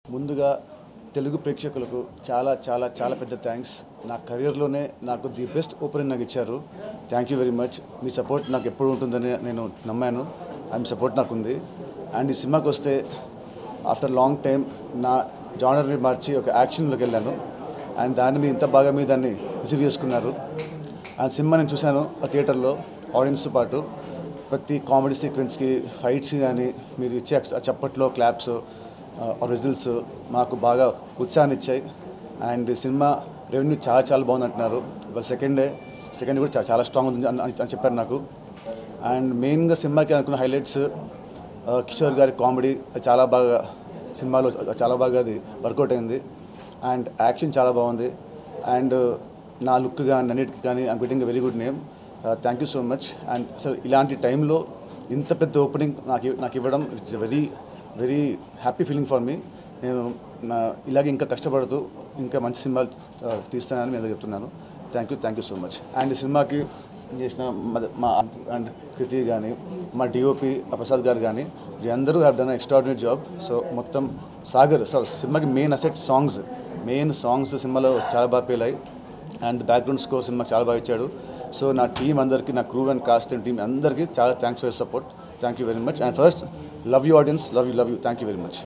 ముందుగా తెలుగు ప్రేక్షకులకు చాలా చాలా చాలా పెద్ద థ్యాంక్స్ నా కెరియర్లోనే నాకు ది బెస్ట్ ఓపెనింగ్ నాకు ఇచ్చారు థ్యాంక్ యూ వెరీ మచ్ మీ సపోర్ట్ నాకు ఎప్పుడు ఉంటుందని నేను నమ్మాను ఐఎమ్ సపోర్ట్ నాకు ఉంది అండ్ ఈ సినిమాకి వస్తే ఆఫ్టర్ లాంగ్ టైం నా జానర్ని మార్చి ఒక యాక్షన్లోకి వెళ్ళాను అండ్ దాన్ని మీరు ఇంత బాగా మీ దాన్ని రిసీవ్ చేసుకున్నారు అండ్ సినిమా నేను చూశాను ఆ థియేటర్లో ఆడియన్స్తో పాటు ప్రతి కామెడీ సీక్వెన్స్కి ఫైట్స్ కానీ మీరు ఇచ్చే ఆ చప్పట్లో క్లాప్స్ రిజల్ట్స్ మాకు బాగా ఉత్సాహాన్ని ఇచ్చాయి అండ్ ఈ సినిమా రెవెన్యూ చాలా చాలా బాగుంది అంటున్నారు ఇవాళ సెకండ్ డే సెకండ్ కూడా చాలా చాలా స్ట్రాంగ్ ఉంది అని అని చెప్పారు నాకు అండ్ మెయిన్గా సినిమాకి అనుకున్న హైలైట్స్ కిషోర్ గారి కామెడీ అది చాలా బాగా సినిమాలో చాలా బాగా అది వర్కౌట్ అయింది అండ్ యాక్షన్ చాలా బాగుంది అండ్ నా లుక్ కానీ అన్నిటికీ కానీ I'm getting very good name thank you so much and అసలు ఇలాంటి టైంలో ఇంత పెద్ద ఓపెనింగ్ నాకు ఇవ్- నాకు ఇవ్వడం it's very very happy feeling for మీ నేను నా ఇలాగే ఇంకా కష్టపడుతూ ఇంకా మంచి సినిమాలు ఆ, తీస్తానని నేను చెప్తున్నాను thank you thank you so much and ఈ సినిమాకి చేసిన మా- మా అండ్ కృతి కానీ మా డిఓపి ప్రసాద్ గారు కానీ అందరూ have done extraordinary job so మొత్తం సాగర్ సో సినిమాకి main asset songs main songs సినిమాలో చాలా బాగా పేలాయి అండ్ బ్యాక్గ్రౌండ్ స్కోర్ సినిమా చాలా బాగా ఇచ్చాడు సో నా టీం అందరికీ నా crew and cast and team అందరికీ చాలా thanks for support thank you very much and first love you audience love you love you thank you very much